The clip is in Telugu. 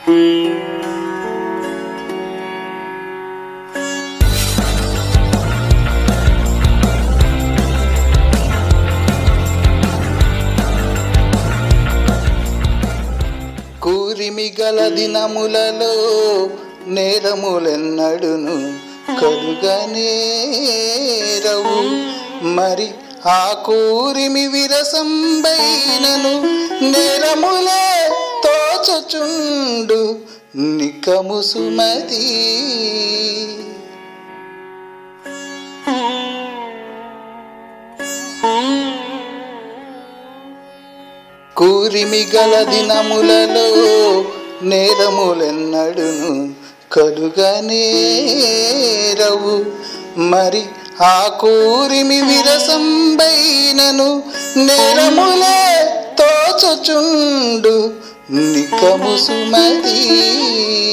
కూరిమి గల దినములలో నేరములెన్నడును కలుగనేరవు మరి ఆ కూరిమి విరసంబైనను నేరములే తోచుచుండు నికము సుమతి కూరిమి గల దినములలో నేరములెన్నడును కలుగనేరవు మరి ఆ కూరిమి విరసంబైనను నేరములే తోచుచుండు నికము సుమతి